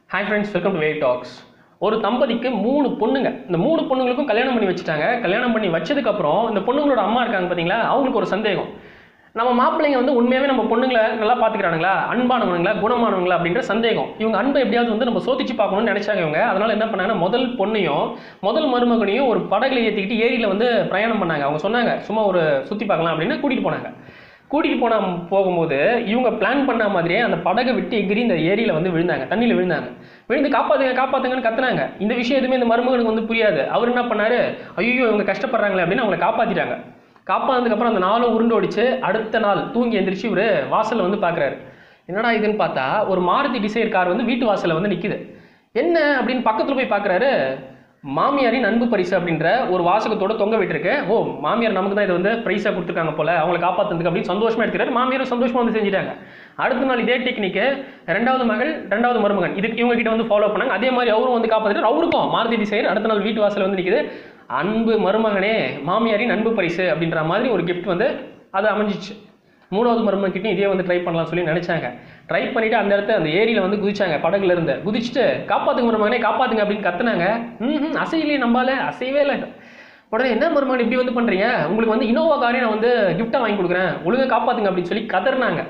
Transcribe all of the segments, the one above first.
hi friends welcome to way talks ஒரு தம்பதிக்கு மூணு பொண்ணுங்க இந்த மூணு பொண்ணுங்களுக்கும் கல்யாணம் பண்ணி வச்சுட்டாங்க கல்யாணம் பண்ணி வச்சதுக்கப்புறம் இந்த பொண்ணுங்களோட அம்மா இருக்காங்க பார்த்தீங்களா அவங்களுக்கு ஒரு சந்தேகம் நம்ம மாப்பிள்ளைங்க வந்து உண்மையாகவே நம்ம பொண்ணுங்களை நல்லா பார்த்துக்கிறானுங்களா அன்பானவனுங்களா குணமானவங்களா அப்படின்ற சந்தேகம் இவங்க அன்பை எப்படியாவது வந்து நம்ம சோதிச்சு பார்க்கணும்னு நினைச்சாங்க இவங்க அதனால என்ன பண்ணாங்கன்னா முதல் பொண்ணையும் முதல் மருமகனையும் ஒரு படகுல ஏற்றிக்கிட்டு ஏரியில் வந்து பிரயாணம் பண்ணாங்க அவங்க சொன்னாங்க சும்மா ஒரு சுற்றி பார்க்கலாம் அப்படின்னு கூட்டிகிட்டு போனாங்க கூட்டிகிட்டு போன போகும்போது இவங்க பிளான் பண்ண மாதிரியே அந்த படகை விட்டு எகிரி இந்த ஏரியில் வந்து விழுந்தாங்க தண்ணியில் விழுந்தாங்க விழுந்து காப்பாத்துங்க காப்பாத்துங்கன்னு கத்துனாங்க இந்த விஷயம் எதுவுமே இந்த மருமகனுக்கு வந்து புரியாது அவர் என்ன பண்ணாரு ஐயோ இவங்க கஷ்டப்படுறாங்களே அப்படின்னு அவங்களை காப்பாத்திட்டாங்க காப்பாந்ததுக்கப்புறம் அந்த நாளும் உருண்டு ஓடிச்சு அடுத்த நாள் தூங்கி எந்திரிச்சு இவர் வாசல்ல வந்து பார்க்குறாரு என்னடா இதுன்னு பார்த்தா ஒரு மாருதி டிசைர் கார் வந்து வீட்டு வாசல்ல வந்து நிக்குது என்ன அப்படின்னு பக்கத்தில் போய் பார்க்குறாரு மாமியாரின் அன்பு பரிசு அப்படின்ற ஒரு வாசகத்தோட தொங்க விட்டுருக்கு ஓ மாமியார் நமக்கு தான் இதை வந்து ப்ரைஸாக கொடுத்துருக்காங்க போல அவங்களை காப்பாற்றுறதுக்கு அப்படின்னு சந்தோஷமா எடுத்துக்கிறாரு மாமியாரும் சந்தோஷமா வந்து செஞ்சுட்டாங்க அடுத்த நாள் இதே டெக்னிக்கு ரெண்டாவது மகள் ரெண்டாவது மருமகன் இதுக்கு இவங்க கிட்ட வந்து ஃபாலோ பண்ணாங்க அதே மாதிரி அவரும் வந்து காப்பாற்றிட்டு அவருக்கும் மாருதி டிசைர் அடுத்த நாள் வீட்டு வாசல் வந்து நிற்குது அன்பு மருமகனே மாமியாரின் அன்பு பரிசு அப்படின்ற மாதிரி ஒரு கிஃப்ட் வந்து அது அமைஞ்சிச்சு மூணாவது மருமகன் கிட்டயும் இதே வந்து ட்ரை பண்ணலாம் சொல்லி நினைச்சாங்க ட்ரை பண்ணிட்டு அந்த இடத்த அந்த ஏரியில வந்து குதிச்சாங்க படகுல இருந்து குதிச்சுட்டு காப்பாத்துங்க மருமகனே காப்பாத்துங்க அப்படின்னு கத்துனாங்க ம் அசையிலேயே நம்பால அசையவே இல்லை உடனே என்ன மருமகன் இப்படி வந்து பண்றீங்க உங்களுக்கு வந்து இனோவா காரே நான் வந்து கிஃப்டா வாங்கி கொடுக்குறேன் ஒழுங்கா காப்பாத்துங்க அப்படின்னு சொல்லி கதறினாங்க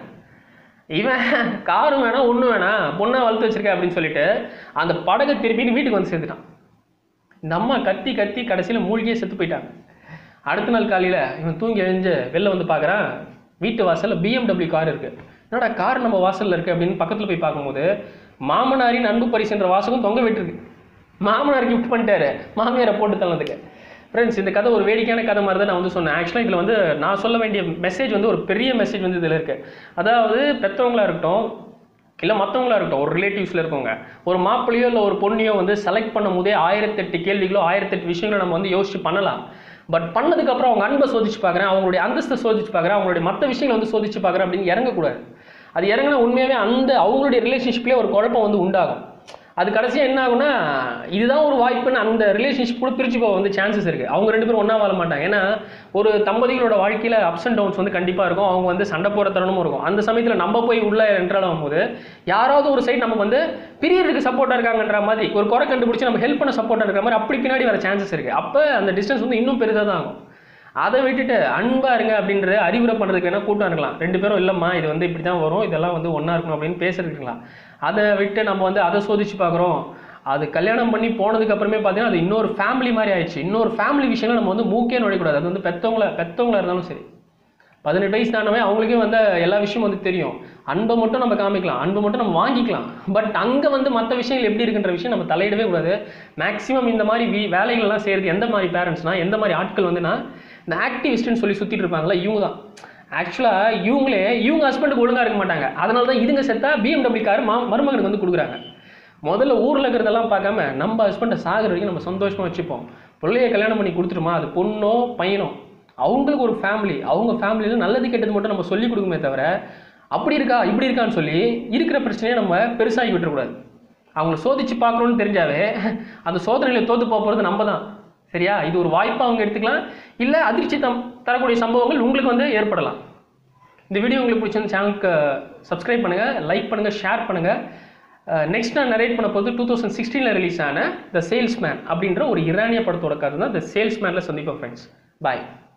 இவன் காரும் வேணாம் ஒன்றும் வேணாம் பொண்ணை வளர்த்து வச்சிருக்க அப்படின்னு சொல்லிட்டு அந்த படகை திருப்பிட்டு வீட்டுக்கு வந்து சேர்த்துட்டான் இந்த அம்மா கத்தி கத்தி கடைசியில் மூழ்கியே செத்து போயிட்டாங்க அடுத்த நாள் காலையில் இவன் தூங்கி எழுந்து வெளில வந்து பார்க்குறான் வீட்டு வாசலில் பிஎம்டபிள்யூ கார் இருக்கு என்னடா கார் நம்ம வாசலில் இருக்கு அப்படின்னு பக்கத்தில் போய் பார்க்கும்போது மாமனாரின் அன்பு பரிசுன்ற வாசகம் தொங்க விட்டுருக்கு மாமனார் கிஃப்ட் பண்ணிட்டாரு மாமியாரை போட்டு தள்ளதுக்கு ஃப்ரெண்ட்ஸ் இந்த கதை ஒரு வேடிக்கையான கதை மாதிரி தான் நான் வந்து சொன்னேன் ஆக்சுவலாக இதில் வந்து நான் சொல்ல வேண்டிய மெசேஜ் வந்து ஒரு பெரிய மெசேஜ் வந்து இதில் இருக்குது அதாவது பெற்றவங்களா இருக்கட்டும் இல்லை மற்றவங்களா இருக்கட்டும் ஒரு ரிலேட்டிவ்ஸில் இருக்கவங்க ஒரு மாப்பிள்ளையோ இல்லை ஒரு பொண்ணையோ வந்து செலக்ட் பண்ணும் போதே ஆயிரத்தெட்டு கேள்விகளோ ஆயிரத்தெட்டு விஷயங்களோ நம்ம வந்து யோசிச்சு பண்ணலாம் பட் பண்ணதுக்கப்புறம் அவங்க அன்பை சோதிச்சு பார்க்குறேன் அவங்களுடைய அந்தஸ்தை சோதிச்சு பார்க்குறேன் அவங்களுடைய மற்ற விஷயங்களை வந்து சோதிச்சு பார்க்குறேன் அப்படின்னு இறங்கக்கூடாது அது இறங்கினா உண்மையாகவே அந்த அவங்களுடைய ரிலேஷன்ஷிப்லேயே ஒரு குழப்பம் வந்து உண்டாகும் அது கடைசியாக என்ன ஆகும்னா இதுதான் ஒரு வாய்ப்புன்னு அந்த ரிலேஷன்ஷிப் கூட பிரிச்சு போக வந்து சான்சஸ் இருக்குது அவங்க ரெண்டு பேரும் ஒன்றா வாழ மாட்டாங்க ஏன்னா ஒரு தம்பதிகளோட வாழ்க்கையில் அப்ஸ் அண்ட் டவுன்ஸ் வந்து கண்டிப்பாக இருக்கும் அவங்க வந்து சண்டை போகிற தருணமும் இருக்கும் அந்த சமயத்தில் நம்ம போய் உள்ள என்ட்ராலும் போது யாராவது ஒரு சைடு நம்ம வந்து பிரியறதுக்கு சப்போர்ட்டாக இருக்காங்கன்ற மாதிரி ஒரு குறை கண்டுபிடிச்சி நம்ம ஹெல்ப் பண்ண சப்போர்ட்டாக இருக்கிற மாதிரி அப்படி பின்னாடி வர சான்சஸ் இருக்குது அப்போ அந்த டிஸ்டன்ஸ் வந்து இன்னும் பெருசாக தான் ஆகும் அதை விட்டுட்டு அன்பா இருங்க அப்படின்ற அறிவுரை பண்ணுறதுக்கு வேணால் கூட்டம் இருக்கலாம் ரெண்டு பேரும் இல்லைம்மா இது வந்து இப்படி தான் வரும் இதெல்லாம் வந்து ஒன்றா இருக்கணும் அப்படின்னு பேசுறதுக்கலாம் அதை விட்டு நம்ம வந்து அதை சோதிச்சு பார்க்குறோம் அது கல்யாணம் பண்ணி போனதுக்கு அப்புறமே பார்த்தீங்கன்னா அது இன்னொரு ஃபேமிலி மாதிரி ஆயிடுச்சு இன்னொரு ஃபேமிலி விஷயங்கள் நம்ம வந்து மூக்கே நுழையக்கூடாது அது வந்து பெற்றவங்கள பெற்றவங்களா இருந்தாலும் சரி பதினெட்டு வயசு தானவே அவங்களுக்கே வந்து எல்லா விஷயமும் வந்து தெரியும் அன்பை மட்டும் நம்ம காமிக்கலாம் அன்பை மட்டும் நம்ம வாங்கிக்கலாம் பட் அங்கே வந்து மற்ற விஷயங்கள் எப்படி இருக்குன்ற விஷயம் நம்ம தலையிடவே கூடாது மேக்ஸிமம் இந்த மாதிரி வி வேலைகள்லாம் செய்கிறது எந்த மாதிரி பேரண்ட்ஸ்னா எந்த மாதிரி ஆட்கள் வந்துன்னா இந்த ஆக்டிவிஸ்ட்னு சொல்லி சுற்றிட்டு இருப்பாங்களா இவங்க தான் ஆக்சுவலாக இவங்களே இவங்க ஹஸ்பண்டுக்கு ஒழுங்காக இருக்க மாட்டாங்க அதனால தான் இதுங்க செத்தா பிஎம்டபிள்யூ கார் மா மருமகனுக்கு வந்து கொடுக்குறாங்க முதல்ல ஊரில் இருக்கிறதெல்லாம் பார்க்காம நம்ம ஹஸ்பண்டை சாகிற வரைக்கும் நம்ம சந்தோஷமாக வச்சுப்போம் பிள்ளைய கல்யாணம் பண்ணி கொடுத்துருமா அது பொண்ணோ பையனோ அவங்களுக்கு ஒரு ஃபேமிலி அவங்க ஃபேமிலியில் நல்லது கெட்டது மட்டும் நம்ம சொல்லி கொடுக்குமே தவிர அப்படி இருக்கா இப்படி இருக்கான்னு சொல்லி இருக்கிற பிரச்சனையை நம்ம பெருசாகி விட்டுறக்கூடாது அவங்கள சோதிச்சு பார்க்கணும்னு தெரிஞ்சாவே அந்த சோதனையில் தோத்து போக போகிறது நம்ம தான் சரியா இது ஒரு வாய்ப்பாக அவங்க எடுத்துக்கலாம் இல்லை அதிர்ச்சி தம் தரக்கூடிய சம்பவங்கள் உங்களுக்கு வந்து ஏற்படலாம் இந்த வீடியோ உங்களுக்கு பிடிச்சிருந்த சேனலுக்கு சப்ஸ்கிரைப் பண்ணுங்கள் லைக் பண்ணுங்கள் ஷேர் பண்ணுங்கள் நெக்ஸ்ட் நான் நரேட் பண்ண போது டூ தௌசண்ட் சிக்ஸ்டீனில் ரிலீஸ் ஆன த சேல்ஸ்மேன் அப்படின்ற ஒரு இரானிய படத்தோட கதை தான் த சேல்ஸ்மேனில் சந்திப்போம் ஃப்ரெண்ட்ஸ் பாய்